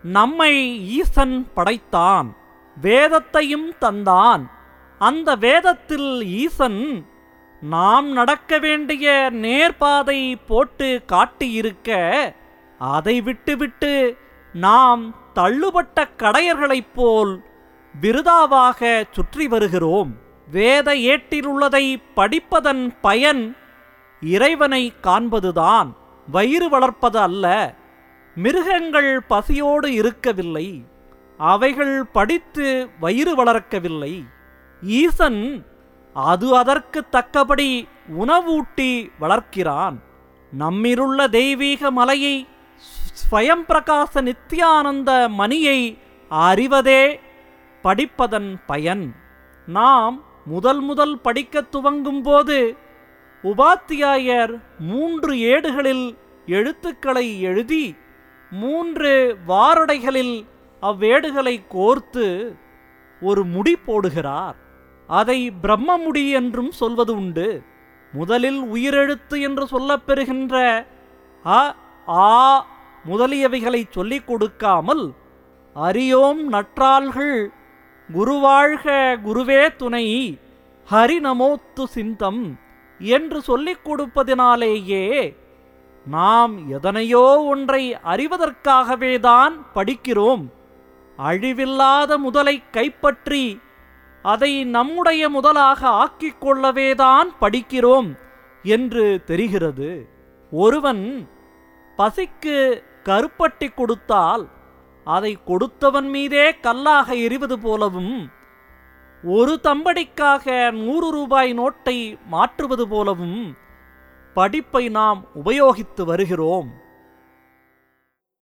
நம்மை ஈசன் படைத்தான் வேதத்தையும் தந்தான் அந்த வேதத்தில் ஈசன் நாம் நடக்க வேண்டிய நேர்பாதை போட்டு காட்டியிருக்க அதை விட்டுவிட்டு நாம் தள்ளுபட்ட கடையர்களைப் போல் விருதாவாக சுற்றி வருகிறோம் வேத ஏட்டிலுள்ளதை படிப்பதன் பயன் இறைவனை காண்பதுதான் வயிறு வளர்ப்பது அல்ல மிருகங்கள் பசியோடு இருக்கவில்லை அவைகள் படித்து வயிறு வளர்க்கவில்லை ஈசன் அது அதற்கு தக்கபடி உணவூட்டி வளர்க்கிறான் நம்மிலுள்ள தெய்வீக மலையை ஸ்வயம் பிரகாச நித்யானந்த மணியை அறிவதே படிப்பதன் பயன் நாம் முதல் முதல் படிக்கத் துவங்கும் போது உபாத்தியாயர் மூன்று ஏடுகளில் எழுத்துக்களை எழுதி மூன்று வாரடைகளில் அவ்வேடுகளை கோர்த்து ஒரு முடி போடுகிறார் அதை பிரம்மமுடி என்றும் சொல்வது உண்டு முதலில் உயிரெழுத்து என்று சொல்லப்பெறுகின்ற அ ஆ முதலியவைகளை சொல்லிக் கொடுக்காமல் அறியோம் நற்றாள்கள் குருவாழ்க குருவே துணை ஹரி நமோத்து சிந்தம் என்று சொல்லிக் கொடுப்பதினாலேயே நாம் எதனையோ ஒன்றை அறிவதற்காகவேதான் படிக்கிறோம் அழிவில்லாத முதலை கைப்பற்றி அதை நம்முடைய முதலாக ஆக்கிக் கொள்ளவேதான் படிக்கிறோம் என்று தெரிகிறது ஒருவன் பசிக்கு கருப்பட்டி கொடுத்தால் அதை கொடுத்தவன் மீதே கல்லாக எறிவது போலவும் ஒரு தம்படிக்காக நூறு ரூபாய் நோட்டை மாற்றுவது போலவும் படிப்பை நாம் உபயோகித்து வருகிறோம்